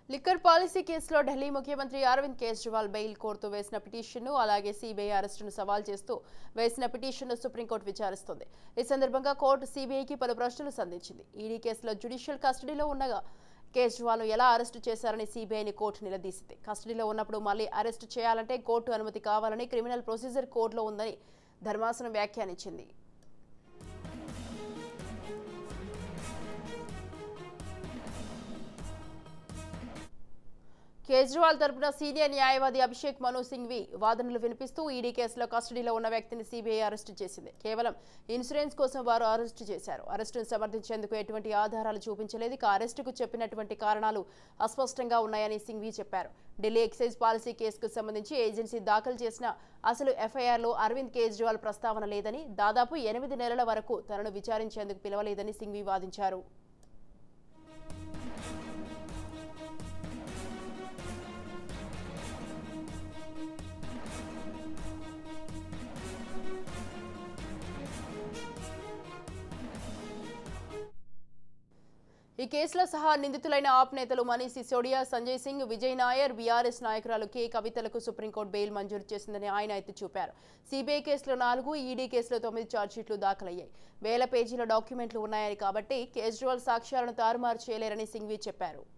liquor policy కేసులో ఢిల్లీ ముఖ్యమంత్రి Arvind Kejriwal bail కోరుతూ వేసిన పిటిషన్ను అలాగే సిబిఐ అరెస్టును సవాల్ చేస్తూ వేసిన పిటిషన్ను సుప్రీంకోర్టు విచారిస్తోంది ఈ సందర్భంగా కోర్టు సిబిఐకి పలు ప్రశ్నలు సంధించింది ఈడీ కేసులో జ్యుడిషియల్ కస్టడీలో ఉండగా కేజ్రీవాల్ను ఎలా అరెస్టు చేశారని సిబిఐని కోర్టు నిలదీసింది కస్టడీలో ఉన్నప్పుడు మళ్ళీ అరెస్టు చేయాలంటే కోర్టు అనుమతి కావాలని క్రిమినల్ ప్రొసీజర్ కోడ్లో ఉందని ధర్మాసనం వ్యాఖ్యానించింది కేజ్రీవాల్ తరపున సీనియర్ న్యాయవాది అభిషేక్ మను సింఘ్వి వాదనలు వినిపిస్తూ ఈడీ కేసులో కస్టడీలో ఉన్న వ్యక్తిని సిబిఐ అరెస్టు చేసింది కేవలం ఇన్సూరెన్స్ కోసం వారు అరెస్టు చేశారు అరెస్టును సమర్థించేందుకు ఎటువంటి ఆధారాలు చూపించలేదు ఇక అరెస్టుకు చెప్పినటువంటి కారణాలు అస్పష్టంగా ఉన్నాయని సింఘ్వి చెప్పారు ఢిల్లీ ఎక్సైజ్ పాలసీ కేసుకు సంబంధించి ఏజెన్సీ దాఖలు చేసిన అసలు ఎఫ్ఐఆర్లో అరవింద్ కేజ్రీవాల్ ప్రస్తావన లేదని దాదాపు ఎనిమిది నెలల వరకు తనను విచారించేందుకు పిలవలేదని సింఘ్వి వాదించారు ఈ కేసులో సహా నిందితులైన ఆప్ నేతలు మనీష్ సిసోడియా సంజయ్ సింగ్ విజయ్ నాయర్ బీఆర్ఎస్ నాయకురాలు కె కవితలకు సుప్రీంకోర్టు బెయిల్ మంజూరు చేసిందని ఆయన ఎత్తి చూపారు సిబిఐ కేసులో నాలుగు ఈడీ కేసులో తొమ్మిది ఛార్జ్షీట్లు దాఖలయ్యాయి వేల పేజీల డాక్యుమెంట్లు ఉన్నాయని కాబట్టి కేజ్రీవాల్ సాక్ష్యాలను తారుమారు చేయలేరని సింఘ్వి చెప్పారు